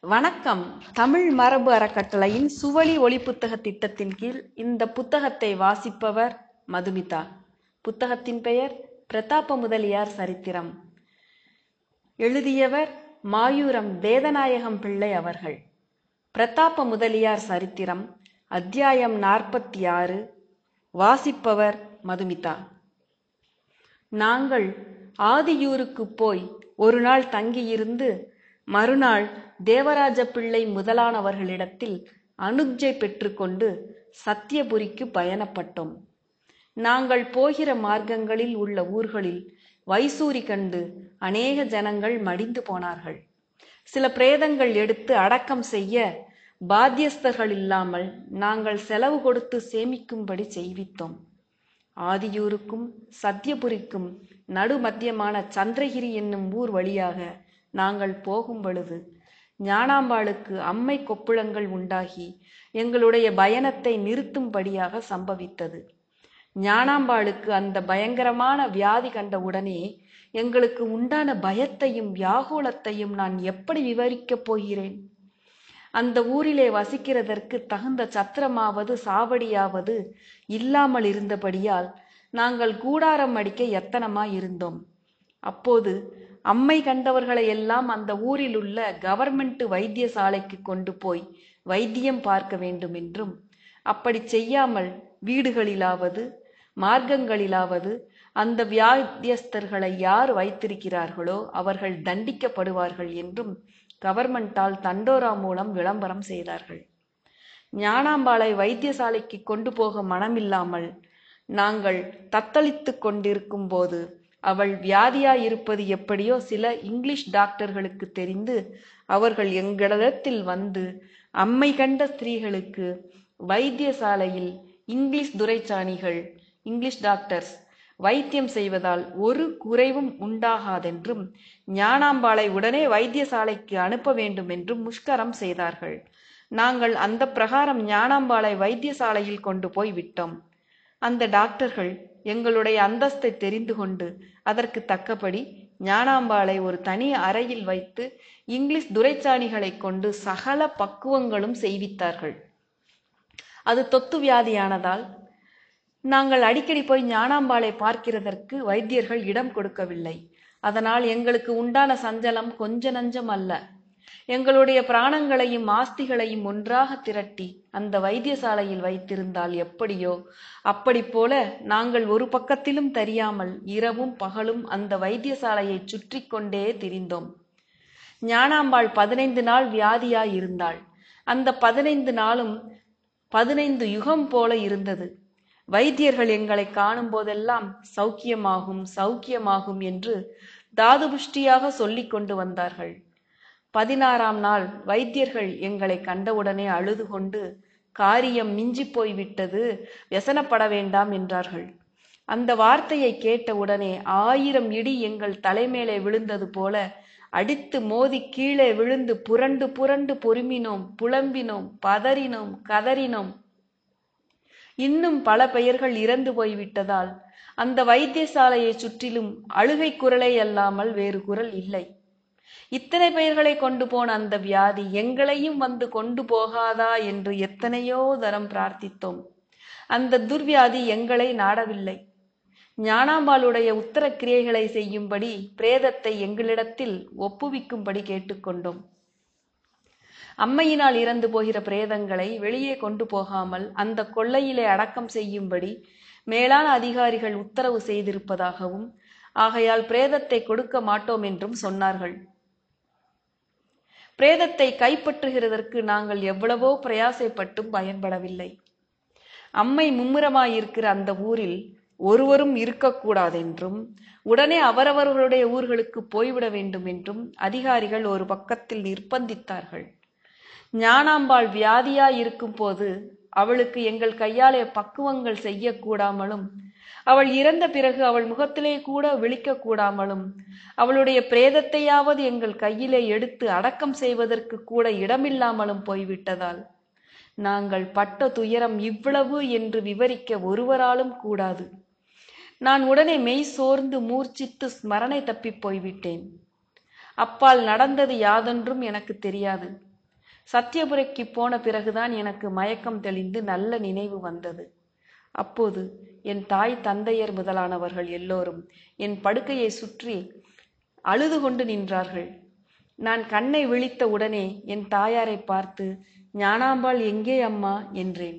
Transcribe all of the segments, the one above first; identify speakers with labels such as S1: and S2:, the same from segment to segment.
S1: வணக்கம் தமிழ் மரபு அறக்கட்டளையின் சுவழி ஒளி புத்தக திட்டத்தின் கீழ் இந்த புத்தகத்தை வாசிப்பவர் மதுமிதா புத்தகத்தின் பெயர் பிரதாப முதலியார் சரித்திரம் எழுதியவர் மாயூரம் வேதநாயகம் பிள்ளை அவர்கள் பிரதாப முதலியார் சரித்திரம் அத்தியாயம் நாற்பத்தி ஆறு வாசிப்பவர் மதுமிதா நாங்கள் ஆதியூருக்கு போய் ஒரு நாள் தங்கியிருந்து மறுநாள் தேவராஜ பிள்ளை முதலானவர்களிடத்தில் அனுஜை பெற்றுக்கொண்டு சத்தியபுரிக்கு பயணப்பட்டோம் நாங்கள் போகிற மார்க்கங்களில் உள்ள ஊர்களில் வைசூரி கண்டு அநேக ஜனங்கள் மடிந்து போனார்கள் சில பிரேதங்கள் எடுத்து அடக்கம் செய்ய பாத்தியஸ்தர்கள் இல்லாமல் நாங்கள் செலவு கொடுத்து சேமிக்கும்படி செய்வித்தோம் ஆதியூருக்கும் சத்தியபுரிக்கும் நடுமத்தியமான சந்திரகிரி என்னும் ஊர் வழியாக நாங்கள் போகும் பொழுது ஞானாம்பாளுக்கு அம்மை கொப்புளங்கள் உண்டாகி எங்களுடைய பயணத்தை நிறுத்தும்படியாக சம்பவித்தது ஞானாம்பாளுக்கு அந்த பயங்கரமான வியாதி கண்ட உடனே எங்களுக்கு உண்டான பயத்தையும் வியாகுலத்தையும் நான் எப்படி விவரிக்கப் போகிறேன் அந்த ஊரிலே வசிக்கிறதற்கு தகுந்த சத்திரமாவது சாவடியாவது இல்லாமல் இருந்தபடியால் நாங்கள் கூடாரம் அடிக்க எத்தனமாய் இருந்தோம் அப்போது அம்மை கண்டவர்களை எல்லாம் அந்த ஊரில் உள்ள கவர்மெண்ட் வைத்தியசாலைக்கு கொண்டு போய் வைத்தியம் பார்க்க வேண்டும் என்றும் அப்படி செய்யாமல் வீடுகளிலாவது மார்க்கங்களிலாவது அந்த வியாத்தியஸ்தர்களை யார் வைத்திருக்கிறார்களோ அவர்கள் தண்டிக்கப்படுவார்கள் என்றும் கவர்மெண்டால் தண்டோரா மூலம் விளம்பரம் செய்தார்கள் ஞானாம்பாளை வைத்தியசாலைக்கு கொண்டு போக மனமில்லாமல் நாங்கள் தத்தளித்து கொண்டிருக்கும் போது அவள் வியாதியாயிருப்பது எப்படியோ சில இங்கிலீஷ் டாக்டர்களுக்கு தெரிந்து அவர்கள் எங்களிடத்தில் வந்து அம்மை கண்ட ஸ்திரீகளுக்கு வைத்தியசாலையில் இங்கிலீஷ் துரைச்சாணிகள் இங்கிலீஷ் டாக்டர்ஸ் வைத்தியம் செய்வதால் ஒரு குறைவும் உண்டாகாதென்றும் ஞானாம்பாளை உடனே வைத்தியசாலைக்கு அனுப்ப வேண்டும் என்றும் முஷ்கரம் செய்தார்கள் நாங்கள் அந்த பிரகாரம் ஞானாம்பாளை வைத்தியசாலையில் கொண்டு போய் விட்டோம் அந்த டாக்டர்கள் எங்களுடைய அந்தஸ்தை தெரிந்து கொண்டு அதற்கு தக்கபடி ஞானாம்பாளை ஒரு தனி அறையில் வைத்து இங்கிலீஷ் துரைச்சாணிகளை கொண்டு சகல பக்குவங்களும் செய்வித்தார்கள் அது தொத்து வியாதியானதால் நாங்கள் அடிக்கடி போய் ஞானாம்பாளை பார்க்கிறதற்கு வைத்தியர்கள் இடம் கொடுக்கவில்லை அதனால் எங்களுக்கு உண்டான சஞ்சலம் கொஞ்ச நஞ்சம் அல்ல எங்களுடைய பிராணங்களையும் ஆஸ்திகளையும் ஒன்றாக திரட்டி அந்த வைத்தியசாலையில் வைத்திருந்தால் எப்படியோ அப்படி போல நாங்கள் ஒரு பக்கத்திலும் தெரியாமல் இரவும் பகலும் அந்த வைத்தியசாலையை சுற்றி கொண்டே திரிந்தோம் ஞானாம்பாள் பதினைந்து நாள் வியாதியாய் இருந்தாள் அந்த பதினைந்து நாளும் பதினைந்து யுகம் போல இருந்தது வைத்தியர்கள் எங்களை காணும் போதெல்லாம் சௌக்கியமாகும் சௌக்கியமாகும் என்று தாதுபுஷ்டியாக சொல்லிக் கொண்டு வந்தார்கள் பதினாறாம் நாள் வைத்தியர்கள் எங்களை கண்டவுடனே அழுது கொண்டு காரியம் மிஞ்சி போய்விட்டது व्यசனப்பட வேண்டாம் என்றார்கள் அந்த வார்த்தையை கேட்டவுடனே ஆயிரம் இடி எங்கள் தலைமேலே விழுந்தது போல அடித்து மோதி கீழே விழுந்து புரண்டு புரண்டு பொறுமினோம் புலம்பினோம் பதறினோம் கதறினோம் இன்னும் பல பெயர்கள் இறந்து போய்விட்டதால் அந்த வைத்தியசாலையை சுற்றிலும் அழுகை குரலை அல்லாமல் வேறு குரல் இல்லை இத்தனை பெயர்களை கொண்டு போன அந்த வியாதி எங்களையும் வந்து கொண்டு போகாதா என்று எத்தனையோ தரம் பிரார்த்தித்தோம் அந்த துர்வியாதி எங்களை நாடவில்லை ஞானாம்பாளுடைய உத்தர கிரியைகளை செய்யும்படி பிரேதத்தை எங்களிடத்தில் ஒப்புவிக்கும்படி கேட்டுக்கொண்டோம் அம்மையினால் இறந்து போகிற பிரேதங்களை வெளியே கொண்டு போகாமல் அந்த கொள்ளையிலே அடக்கம் செய்யும்படி மேலான அதிகாரிகள் உத்தரவு செய்திருப்பதாகவும் ஆகையால் பிரேதத்தை கொடுக்க மாட்டோம் என்றும் சொன்னார்கள் பிரேதத்தை கைப்பற்றுகிறதற்கு நாங்கள் எவ்வளவோ பிரயாசைப்பட்டும் பயன்படவில்லை அம்மை மும்முரமாயிருக்கிற அந்த ஊரில் ஒருவரும் இருக்கக்கூடாதென்றும் உடனே அவரவர்களுடைய ஊர்களுக்கு போய்விட வேண்டும் என்றும் அதிகாரிகள் ஒரு பக்கத்தில் நிர்பந்தித்தார்கள் ஞானாம்பாள் வியாதியாய் இருக்கும் போது அவளுக்கு எங்கள் கையாலே பக்குவங்கள் செய்யக்கூடாமலும் அவள் இறந்த பிறகு அவள் முகத்திலே கூட விழிக்க கூடாமலும் அவளுடைய பிரேதத்தையாவது எங்கள் கையிலே எடுத்து அடக்கம் செய்வதற்கு கூட இடமில்லாமலும் போய்விட்டதால் நாங்கள் பட்ட துயரம் இவ்வளவு என்று விவரிக்க ஒருவராலும் கூடாது நான் உடனே மெய் சோர்ந்து மூர்ச்சித்து ஸ்மரணை தப்பிப் போய்விட்டேன் அப்பால் நடந்தது யாதொன்றும் எனக்கு தெரியாது சத்தியபுரைக்கு போன பிறகுதான் எனக்கு மயக்கம் தெளிந்து நல்ல நினைவு வந்தது அப்போது என் தாய் தந்தையர் முதலானவர்கள் எல்லோரும் என் படுக்கையை சுற்றி அழுது கொண்டு நின்றார்கள் நான் கண்ணை விழித்த உடனே என் தாயாரை பார்த்து ஞானாம்பாள் எங்கே அம்மா என்றேன்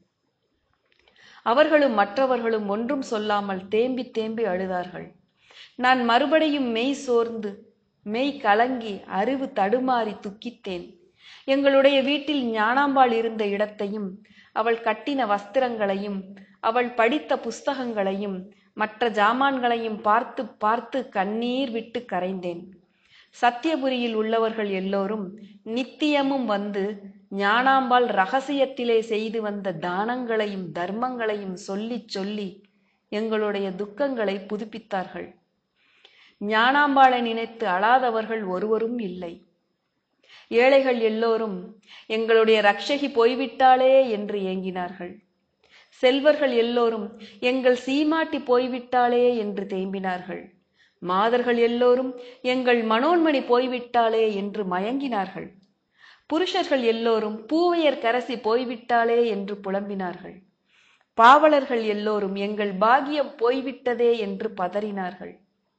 S1: அவர்களும் மற்றவர்களும் ஒன்றும் சொல்லாமல் தேம்பி தேம்பி அழுதார்கள் நான் மறுபடியும் மெய் சோர்ந்து மெய் கலங்கி அறிவு தடுமாறி துக்கித்தேன் எங்களுடைய வீட்டில் ஞானாம்பாள் இருந்த இடத்தையும் அவள் கட்டின வஸ்திரங்களையும் அவள் படித்த புஸ்தகங்களையும் மற்ற ஜாமான்களையும் பார்த்து பார்த்து கண்ணீர் விட்டு கரைந்தேன் சத்தியபுரியில் உள்ளவர்கள் எல்லோரும் நித்தியமும் வந்து ஞானாம்பாள் ரகசியத்திலே செய்து வந்த தானங்களையும் தர்மங்களையும் சொல்லிச் சொல்லி எங்களுடைய துக்கங்களை புதுப்பித்தார்கள் ஞானாம்பாளை நினைத்து அழாதவர்கள் ஒருவரும் இல்லை ஏழைகள் எல்லோரும் எங்களுடைய ரக்ஷகி போய்விட்டாளே என்று ஏங்கினார்கள் செல்வர்கள் எல்லோரும் எங்கள் சீமாட்டி போய்விட்டாளே என்று தேம்பினார்கள் மாதர்கள் எல்லோரும் எங்கள் மனோன்மணி போய்விட்டாளே என்று மயங்கினார்கள் புருஷர்கள் எல்லோரும் பூவையர் கரசி போய்விட்டாளே என்று புலம்பினார்கள் பாவலர்கள் எல்லோரும் எங்கள் பாகியம் போய்விட்டதே என்று பதறினார்கள்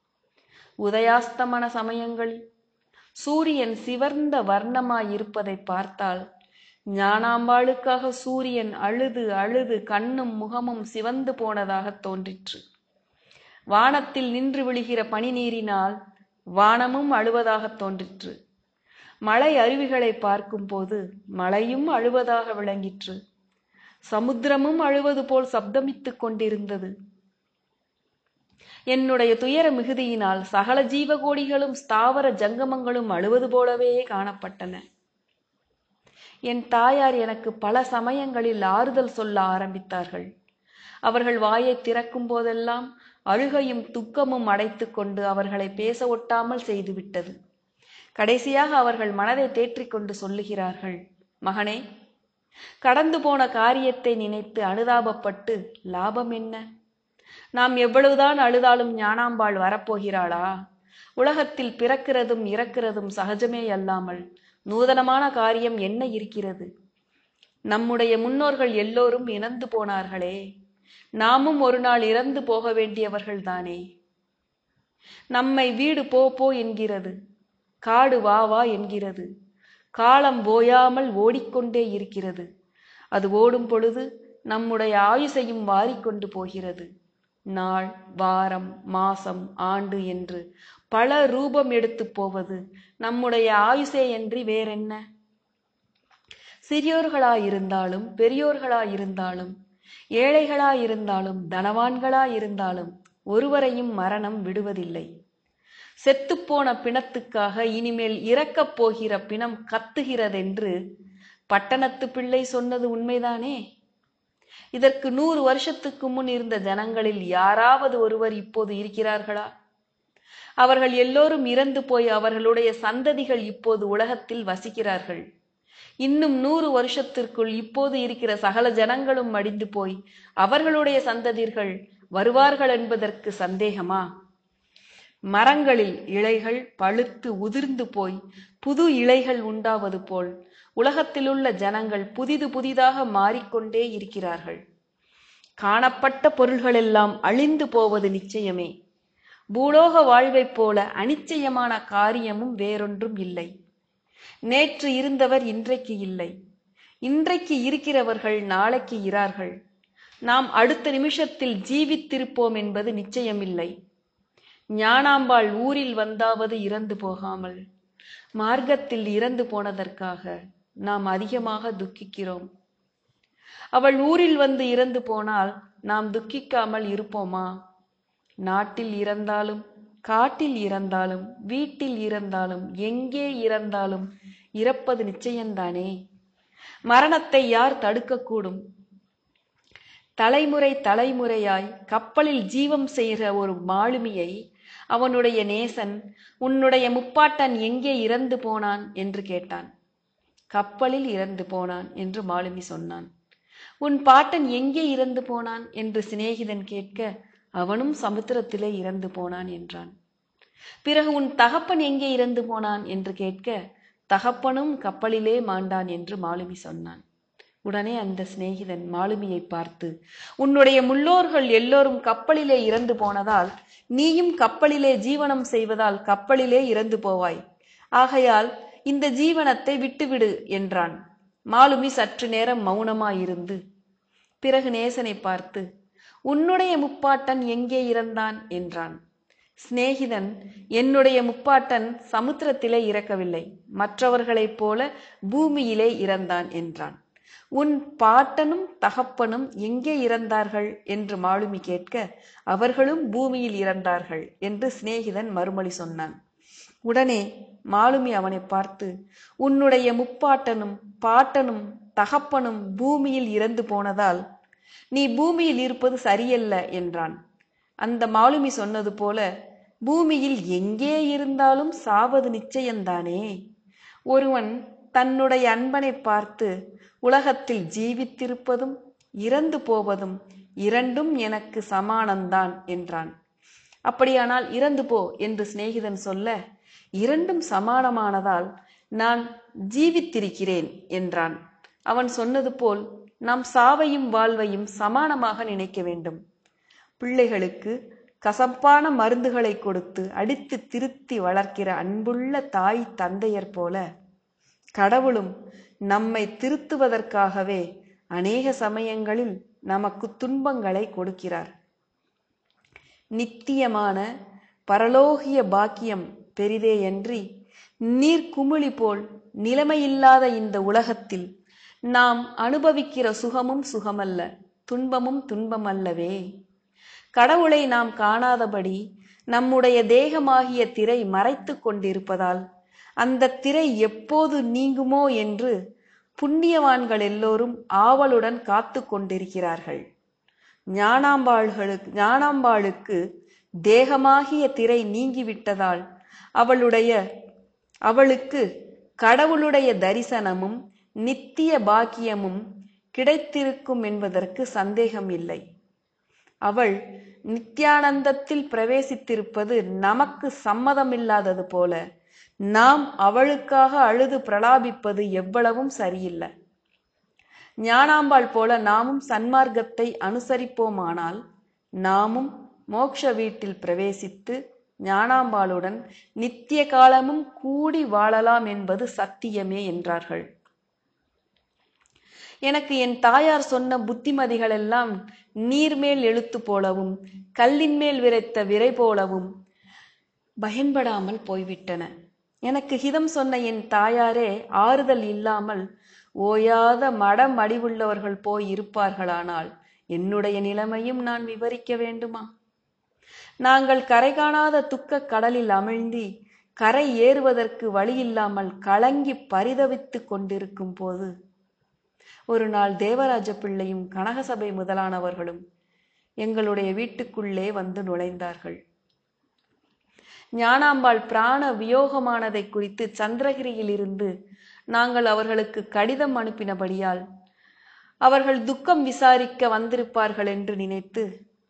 S1: உதயாஸ்தமன சமயங்களில் சூரியன் சிவர்ந்த வர்ணமாயிருப்பதை பார்த்தால் ஞானாம்பாளுக்காக சூரியன் அழுது அழுது கண்ணும் முகமும் சிவந்து போனதாக தோன்றிற்று வானத்தில் நின்று விழுகிற பனி நீரினால் வானமும் அழுவதாக தோன்றிற்று மலை அருவிகளை பார்க்கும்போது மலையும் அழுவதாக விளங்கிற்று சமுத்திரமும் அழுவது போல் சப்தமித்துக் கொண்டிருந்தது என்னுடைய துயர மிகுதியினால் சகல ஜீவகோடிகளும் ஸ்தாவர ஜங்கமங்களும் அழுவது போலவே காணப்பட்டன என் தாயார் எனக்கு பல சமயங்களில் ஆறுதல் சொல்ல ஆரம்பித்தார்கள் அவர்கள் வாயை திறக்கும் போதெல்லாம் அழுகையும் துக்கமும் அடைத்துக் கொண்டு அவர்களை பேச ஒட்டாமல் செய்துவிட்டது கடைசியாக அவர்கள் மனதை தேற்றிக்கொண்டு சொல்லுகிறார்கள் மகனே கடந்து போன காரியத்தை நினைத்து அனுதாபப்பட்டு லாபம் என்ன நாம் எவ்வளவுதான் அழுதாலும் ஞானாம்பாள் வரப்போகிறாளா உலகத்தில் பிறக்கிறதும் இறக்கிறதும் சகஜமே அல்லாமல் நூதனமான காரியம் என்ன இருக்கிறது நம்முடைய முன்னோர்கள் எல்லோரும் இறந்து போனார்களே நாமும் ஒரு நாள் இறந்து போக வேண்டியவர்கள் தானே நம்மை வீடு போ போ என்கிறது காடு வா வா என்கிறது காலம் ஓயாமல் ஓடிக்கொண்டே இருக்கிறது அது ஓடும் பொழுது நம்முடைய ஆயுசையும் வாரிக்கொண்டு போகிறது நாள் வாரம் மாசம் ஆண்டு என்று பல ரூபம் எடுத்து போவது நம்முடைய ஆயுசே என்று வேறென்ன சிறியோர்களாயிருந்தாலும் பெரியோர்களாயிருந்தாலும் ஏழைகளாயிருந்தாலும் தனவான்களாயிருந்தாலும் ஒருவரையும் மரணம் விடுவதில்லை செத்துப்போன பிணத்துக்காக இனிமேல் இறக்கப் போகிற பிணம் கத்துகிறதென்று பட்டணத்து பிள்ளை சொன்னது உண்மைதானே இதற்கு நூறு வருஷத்துக்கு முன் இருந்த ஜனங்களில் யாராவது ஒருவர் இப்போது இருக்கிறார்களா அவர்கள் எல்லோரும் இறந்து போய் அவர்களுடைய சந்ததிகள் இப்போது உலகத்தில் வசிக்கிறார்கள் இன்னும் நூறு வருஷத்திற்குள் இப்போது இருக்கிற சகல ஜனங்களும் மடிந்து போய் அவர்களுடைய சந்ததிகள் வருவார்கள் என்பதற்கு சந்தேகமா மரங்களில் இலைகள் பழுத்து உதிர்ந்து போய் புது இலைகள் உண்டாவது போல் உலகத்திலுள்ள ஜனங்கள் புதிது புதிதாக மாறிக்கொண்டே இருக்கிறார்கள் காணப்பட்ட பொருள்களெல்லாம் அழிந்து போவது நிச்சயமே பூலோக வாழ்வைப் போல அனிச்சயமான காரியமும் வேறொன்றும் இல்லை நேற்று இருந்தவர் இன்றைக்கு இல்லை இன்றைக்கு இருக்கிறவர்கள் நாளைக்கு இரார்கள் நாம் அடுத்த நிமிஷத்தில் ஜீவித்திருப்போம் என்பது நிச்சயமில்லை ஞானாம்பாள் ஊரில் வந்தாவது இறந்து போகாமல் மார்க்கத்தில் இறந்து போனதற்காக நாம் அதிகமாக துக்கிக்கிறோம் அவள் ஊரில் வந்து இறந்து போனால் நாம் துக்கிக்காமல் இருப்போமா நாட்டில் இறந்தாலும் காட்டில் இறந்தாலும் வீட்டில் இறந்தாலும் எங்கே இறந்தாலும் இறப்பது நிச்சயம்தானே மரணத்தை யார் தடுக்கக்கூடும் தலைமுறை தலைமுறையாய் கப்பலில் ஜீவம் செய்கிற ஒரு மாலுமியை அவனுடைய நேசன் உன்னுடைய முப்பாட்டன் எங்கே இறந்து போனான் என்று கேட்டான் கப்பலில் இறந்து போனான் என்று மாலுமி சொன்னான் உன் பாட்டன் எங்கே இறந்து போனான் என்று சிநேகிதன் கேட்க அவனும் சமுத்திரத்திலே இறந்து போனான் என்றான் பிறகு உன் தகப்பன் எங்கே இறந்து போனான் என்று கேட்க தகப்பனும் கப்பலிலே மாண்டான் என்று மாலுமி சொன்னான் உடனே அந்த சிநேகிதன் மாலுமியை பார்த்து உன்னுடைய முள்ளோர்கள் எல்லோரும் கப்பலிலே இறந்து போனதால் நீயும் கப்பலிலே ஜீவனம் செய்வதால் கப்பலிலே இறந்து போவாய் ஆகையால் இந்த ஜீவனத்தை விட்டுவிடு என்றான் மாலுமி சற்று நேரம் மௌனமாயிருந்து பிறகு நேசனை பார்த்து உன்னுடைய முப்பாட்டன் எங்கே இறந்தான் என்றான் சிநேகிதன் என்னுடைய முப்பாட்டன் சமுத்திரத்திலே இறக்கவில்லை மற்றவர்களைப் போல பூமியிலே இறந்தான் என்றான் உன் பாட்டனும் தகப்பனும் எங்கே இறந்தார்கள் என்று மாலுமி கேட்க அவர்களும் பூமியில் இறந்தார்கள் என்று சிநேகிதன் மறுமொழி சொன்னான் உடனே மாலுமி அவனை பார்த்து உன்னுடைய முப்பாட்டனும் பாட்டனும் தகப்பனும் பூமியில் இறந்து போனதால் நீ பூமியில் இருப்பது சரியல்ல என்றான் அந்த மாலுமி சொன்னது போல பூமியில் எங்கே இருந்தாலும் சாவது நிச்சயம்தானே ஒருவன் தன்னுடைய அன்பனை பார்த்து உலகத்தில் ஜீவித்திருப்பதும் இறந்து போவதும் இரண்டும் எனக்கு சமானம்தான் என்றான் அப்படியானால் இறந்து போ என்று சிநேகிதன் சொல்ல இரண்டும் சமானமானதால் நான் ஜீவித்திருக்கிறேன் என்றான் அவன் சொன்னது போல் நாம் சாவையும் வாழ்வையும் சமானமாக நினைக்க வேண்டும் பிள்ளைகளுக்கு கசப்பான மருந்துகளை கொடுத்து அடித்து திருத்தி வளர்க்கிற அன்புள்ள தாய் தந்தையர் போல கடவுளும் நம்மை திருத்துவதற்காகவே அநேக சமயங்களில் நமக்கு துன்பங்களை கொடுக்கிறார் நித்தியமான பரலோகிய பாக்கியம் பெரிதேயன்றி நீர்க்குமிழி போல் நிலைமையில்லாத இந்த உலகத்தில் நாம் அனுபவிக்கிற சுகமும் சுகமல்ல துன்பமும் துன்பமல்லவே கடவுளை நாம் காணாதபடி நம்முடைய தேகமாகிய திரை மறைத்து கொண்டிருப்பதால் அந்த திரை எப்போது நீங்குமோ என்று புண்ணியவான்கள் எல்லோரும் ஆவலுடன் காத்து கொண்டிருக்கிறார்கள் ஞானாம்பாள்களுக்கு ஞானாம்பாளுக்கு தேகமாகிய திரை நீங்கிவிட்டதால் அவளுடைய அவளுக்கு கடவுளுடைய தரிசனமும் நித்திய பாக்கியமும் கிடைத்திருக்கும் என்பதற்கு சந்தேகம் இல்லை அவள் நித்யானந்தத்தில் பிரவேசித்திருப்பது நமக்கு சம்மதமில்லாதது போல நாம் அவளுக்காக அழுது பிரலாபிப்பது எவ்வளவும் சரியில்லை ஞானாம்பாள் போல நாமும் சன்மார்க்கத்தை அனுசரிப்போமானால் நாமும் மோக்ஷ வீட்டில் பிரவேசித்து ஞானாம்பாளுடன் நித்திய காலமும் கூடி வாழலாம் என்பது சத்தியமே என்றார்கள் எனக்கு என் தாயார் சொன்ன புத்திமதிகள் எல்லாம் நீர்மேல் எழுத்து போலவும் கல்லின் மேல் விரைத்த விரை போலவும் பயன்படாமல் போய்விட்டன எனக்கு ஹிதம் சொன்ன என் தாயாரே ஆறுதல் இல்லாமல் ஓயாத மடம் அடிவுள்ளவர்கள் போய் இருப்பார்களானால் என்னுடைய நிலைமையும் நான் விவரிக்க வேண்டுமா நாங்கள் கரை காணாத துக்க கடலில் அமிழ்ந்தி கரை ஏறுவதற்கு வழியில்லாமல் கலங்கி பரிதவித்துக் கொண்டிருக்கும் போது ஒரு நாள் தேவராஜ பிள்ளையும் கனகசபை முதலானவர்களும் எங்களுடைய வீட்டுக்குள்ளே வந்து நுழைந்தார்கள் ஞானாம்பாள் பிராண வியோகமானதை குறித்து சந்திரகிரியிலிருந்து நாங்கள் அவர்களுக்கு கடிதம் அனுப்பினபடியால் அவர்கள் துக்கம் விசாரிக்க வந்திருப்பார்கள் என்று நினைத்து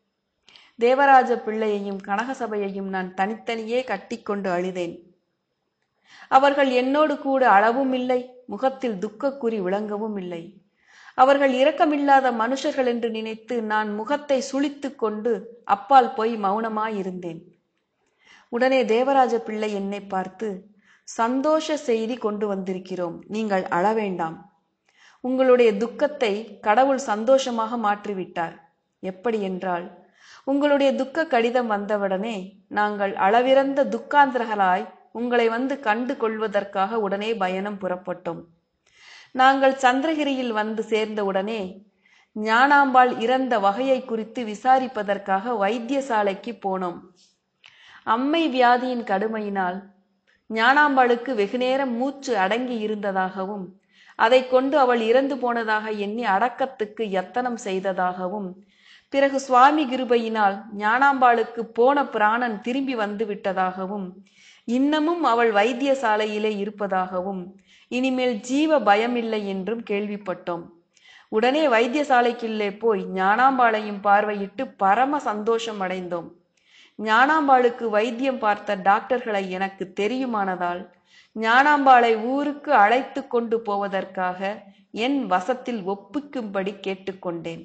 S1: தேவராஜ பிள்ளையையும் கனகசபையையும் நான் தனித்தனியே கட்டிக்கொண்டு அழுதேன் அவர்கள் என்னோடு கூட அளவும் இல்லை முகத்தில் துக்கக்குறி விளங்கவும் இல்லை அவர்கள் இரக்கமில்லாத மனுஷர்கள் என்று நினைத்து நான் முகத்தை சுளித்துக் கொண்டு அப்பால் போய் மௌனமாயிருந்தேன் உடனே தேவராஜ பிள்ளை என்னை பார்த்து சந்தோஷ செய்தி கொண்டு வந்திருக்கிறோம் நீங்கள் அழ வேண்டாம் உங்களுடைய துக்கத்தை கடவுள் சந்தோஷமாக மாற்றிவிட்டார் எப்படி என்றால் உங்களுடைய துக்க கடிதம் வந்தவுடனே நாங்கள் அளவிறந்த துக்காந்திரகளாய் உங்களை வந்து கண்டு கொள்வதற்காக உடனே பயணம் புறப்பட்டோம் நாங்கள் சந்திரகிரியில் வந்து சேர்ந்தவுடனே ஞானாம்பாள் இறந்த வகையை குறித்து விசாரிப்பதற்காக வைத்தியசாலைக்கு போனோம் அம்மை வியாதியின் கடுமையினால் ஞானாம்பாளுக்கு வெகுநேரம் மூச்சு அடங்கி இருந்ததாகவும் அதை கொண்டு அவள் இறந்து போனதாக எண்ணி அடக்கத்துக்கு யத்தனம் செய்ததாகவும் பிறகு சுவாமி கிருபையினால் ஞானாம்பாளுக்கு போன பிராணன் திரும்பி வந்து விட்டதாகவும் இன்னமும் அவள் வைத்தியசாலையிலே இருப்பதாகவும் இனிமேல் ஜீவ பயமில்லை என்றும் கேள்விப்பட்டோம் உடனே வைத்தியசாலைக்குள்ளே போய் ஞானாம்பாளையும் பார்வையிட்டு பரம சந்தோஷம் அடைந்தோம் ஞானாம்பாளுக்கு வைத்தியம் பார்த்த டாக்டர்களை எனக்கு தெரியுமானதால் ஞானாம்பாளை ஊருக்கு அழைத்து கொண்டு போவதற்காக என் வசத்தில் ஒப்புக்கும்படி கேட்டுக்கொண்டேன்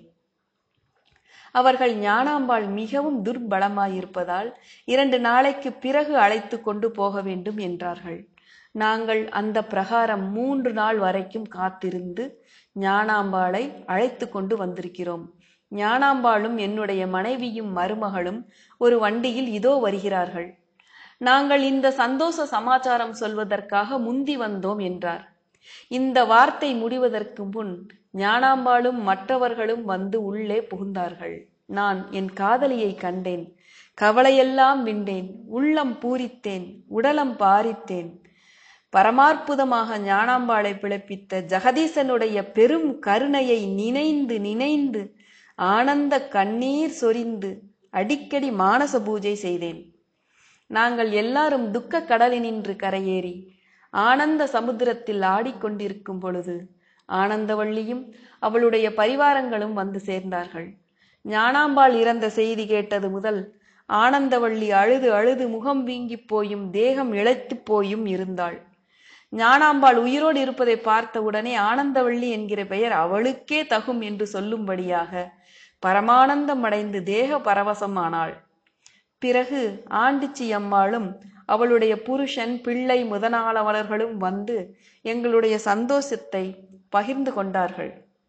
S1: அவர்கள் ஞானாம்பாள் மிகவும் துர்பலமாயிருப்பதால் இரண்டு நாளைக்கு பிறகு அழைத்து கொண்டு போக வேண்டும் என்றார்கள் நாங்கள் அந்த பிரகாரம் மூன்று நாள் வரைக்கும் காத்திருந்து ஞானாம்பாளை அழைத்து கொண்டு வந்திருக்கிறோம் ஞானாம்பாளும் என்னுடைய மனைவியும் மருமகளும் ஒரு வண்டியில் இதோ வருகிறார்கள் நாங்கள் இந்த சந்தோஷ சமாச்சாரம் சொல்வதற்காக முந்தி வந்தோம் என்றார் இந்த வார்த்தை முடிவதற்கு முன் ஞானாம்பாளும் மற்றவர்களும் வந்து உள்ளே புகுந்தார்கள் நான் என் காதலியை கண்டேன் கவலையெல்லாம் விண்டேன் உள்ளம் பூரித்தேன் உடலம் பாரித்தேன் பரமாற்புதமாக ஞானாம்பாளை பிழைப்பித்த ஜெகதீசனுடைய பெரும் கருணையை நினைந்து நினைந்து ஆனந்த கண்ணீர் சொரிந்து அடிக்கடி மானச பூஜை செய்தேன் நாங்கள் எல்லாரும் துக்க கடலினின்று கரையேறி ஆனந்த சமுத்திரத்தில் ஆடிக்கொண்டிருக்கும் பொழுது ஆனந்தவள்ளியும் அவளுடைய பரிவாரங்களும் வந்து சேர்ந்தார்கள் ஞானாம்பாள் இறந்த செய்தி கேட்டது முதல் ஆனந்தவள்ளி அழுது அழுது முகம் வீங்கிப் போயும் தேகம் இழைத்துப் போயும் இருந்தாள் ஞானாம்பாள் உயிரோடு இருப்பதை பார்த்தவுடனே ஆனந்தவள்ளி என்கிற பெயர் அவளுக்கே தகும் என்று சொல்லும்படியாக பரமானந்தம் அடைந்து தேக பரவசமானாள் பிறகு ஆண்டிச்சி அம்மாளும் அவளுடைய புருஷன் பிள்ளை முதலாளவர்களும் வந்து எங்களுடைய சந்தோஷத்தை பகிர்ந்து கொண்டார்கள்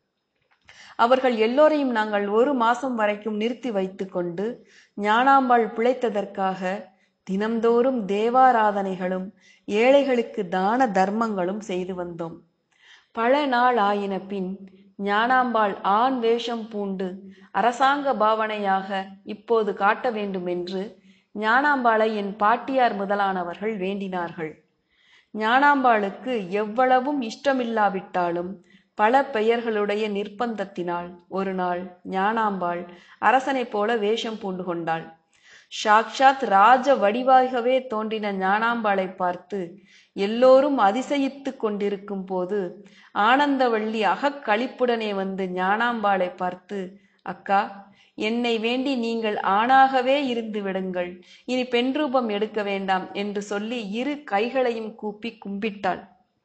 S1: அவர்கள் எல்லோரையும் நாங்கள் ஒரு மாசம் வரைக்கும் நிறுத்தி வைத்துக்கொண்டு ஞானாம்பாள் பிழைத்ததற்காக தினம்தோறும் தேவாராதனைகளும் ஏழைகளுக்கு தான தர்மங்களும் செய்து வந்தோம் பல நாள் ஆயின பின் ஞானாம்பாள் ஆண் வேஷம் பூண்டு அரசாங்க பாவனையாக இப்போது காட்ட வேண்டுமென்று ஞானாம்பாளை என் பாட்டியார் முதலானவர்கள் வேண்டினார்கள் ஞானாம்பாளுக்கு எவ்வளவும் இஷ்டமில்லாவிட்டாலும் பல பெயர்களுடைய நிர்பந்தத்தினால் ஒரு நாள் ஞானாம்பாள் அரசனைப் போல வேஷம் பூண்டு கொண்டாள் சாக்ஷாத் ராஜ வடிவாகவே தோன்றின ஞானாம்பாளை பார்த்து எல்லோரும் அதிசயித்துக் கொண்டிருக்கும் போது ஆனந்தவள்ளி அகக்களிப்புடனே வந்து ஞானாம்பாளை பார்த்து அக்கா என்னை வேண்டி நீங்கள் ஆணாகவே இருந்து விடுங்கள் இனி பெண் ரூபம் எடுக்க வேண்டாம் என்று சொல்லி இரு கைகளையும் கூப்பி கும்பிட்டாள்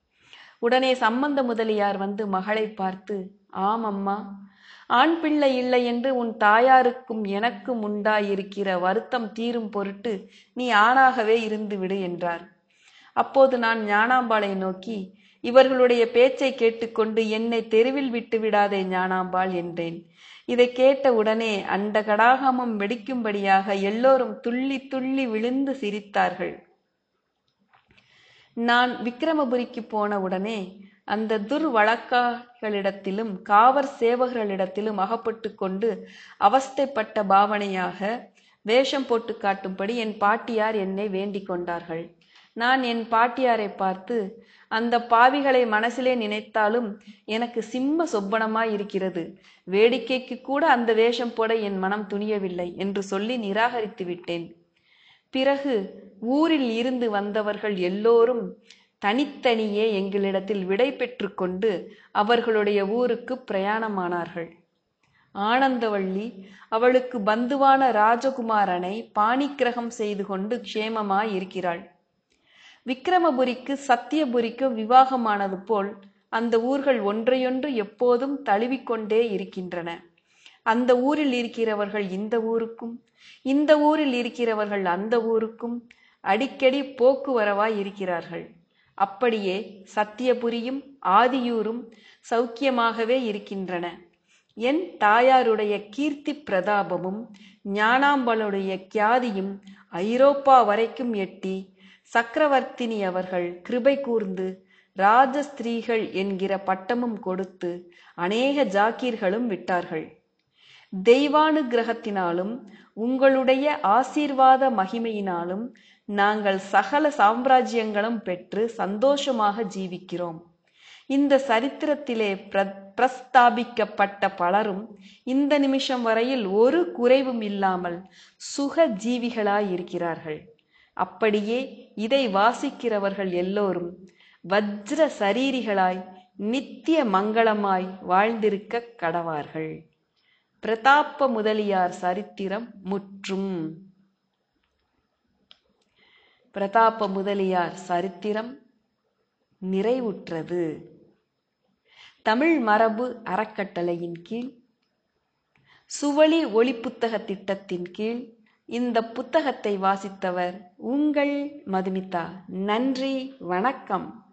S1: உடனே சம்பந்த முதலியார் வந்து மகளை பார்த்து ஆம் அம்மா ஆண் பிள்ளை இல்லை என்று உன் தாயாருக்கும் எனக்கும் உண்டாயிருக்கிற வருத்தம் தீரும் பொருட்டு நீ ஆணாகவே இருந்து விடு என்றார் அப்போது நான் ஞானாம்பாளை நோக்கி இவர்களுடைய பேச்சை கேட்டுக்கொண்டு என்னை தெருவில் விட்டு விடாதே ஞானாம்பாள் என்றேன் இதை கேட்ட உடனே அண்ட கடாகமம் வெடிக்கும்படியாக எல்லோரும் துள்ளி துள்ளி விழுந்து சிரித்தார்கள் நான் விக்கிரமபுரிக்கு போன உடனே அந்த துர் வழக்காகளிடத்திலும் காவற் சேவகர்களிடத்திலும் அகப்பட்டு கொண்டு அவஸ்தைப்பட்ட பாவனையாக வேஷம் போட்டு காட்டும்படி என் பாட்டியார் என்னை வேண்டிக் கொண்டார்கள் நான் என் பாட்டியாரை பார்த்து அந்த பாவிகளை மனசிலே நினைத்தாலும் எனக்கு சிம்ம சொப்பனமாய் இருக்கிறது வேடிக்கைக்கு கூட அந்த வேஷம் போட என் மனம் துணியவில்லை என்று சொல்லி நிராகரித்து விட்டேன் பிறகு ஊரில் இருந்து வந்தவர்கள் எல்லோரும் தனித்தனியே எங்களிடத்தில் விடை பெற்று கொண்டு அவர்களுடைய ஊருக்கு பிரயாணமானார்கள் ஆனந்தவள்ளி அவளுக்கு பந்துவான ராஜகுமாரனை பாணிக்கிரகம் செய்து கொண்டு க்ஷேமமாய் இருக்கிறாள் விக்கிரமபுரிக்கு சத்தியபுரிக்கு விவாகமானது போல் அந்த ஊர்கள் ஒன்றையொன்று எப்போதும் தழுவிக்கொண்டே இருக்கின்றன அந்த ஊரில் இருக்கிறவர்கள் இந்த ஊருக்கும் இந்த ஊரில் இருக்கிறவர்கள் அந்த ஊருக்கும் அடிக்கடி போக்குவரவாய் இருக்கிறார்கள் அப்படியே சத்தியபுரியும் ஆதியூரும் சௌக்கியமாகவே இருக்கின்றன என் தாயாருடைய கீர்த்தி பிரதாபமும் ஞானாம்பளுடைய கியாதியும் ஐரோப்பா வரைக்கும் எட்டி சக்கரவர்த்தினி அவர்கள் கிருபை கூர்ந்து ராஜஸ்திரீகள் என்கிற பட்டமும் கொடுத்து அநேக ஜாக்கீர்களும் விட்டார்கள் தெய்வானுகிரகத்தினாலும் உங்களுடைய ஆசீர்வாத மகிமையினாலும் நாங்கள் சகல சாம்ராஜ்யங்களும் பெற்று சந்தோஷமாக ஜீவிக்கிறோம் இந்த சரித்திரத்திலே பிர பிரஸ்தாபிக்கப்பட்ட பலரும் இந்த நிமிஷம் வரையில் ஒரு குறைவும் இல்லாமல் சுக ஜீவிகளாயிருக்கிறார்கள் அப்படியே இதை வாசிக்கிறவர்கள் எல்லோரும் வஜ்ர சரீரிகளாய் நித்திய மங்களமாய் வாழ்ந்திருக்க கடவார்கள் பிரதாப்ப முதலியார் சரித்திரம் முற்றும் பிரதாப்ப முதலியார் சரித்திரம் நிறைவுற்றது தமிழ் மரபு அறக்கட்டளையின் கீழ் சுவழி ஒளி புத்தக திட்டத்தின் கீழ் இந்த புத்தகத்தை வாசித்தவர் உங்கள் மதுமிதா நன்றி வணக்கம்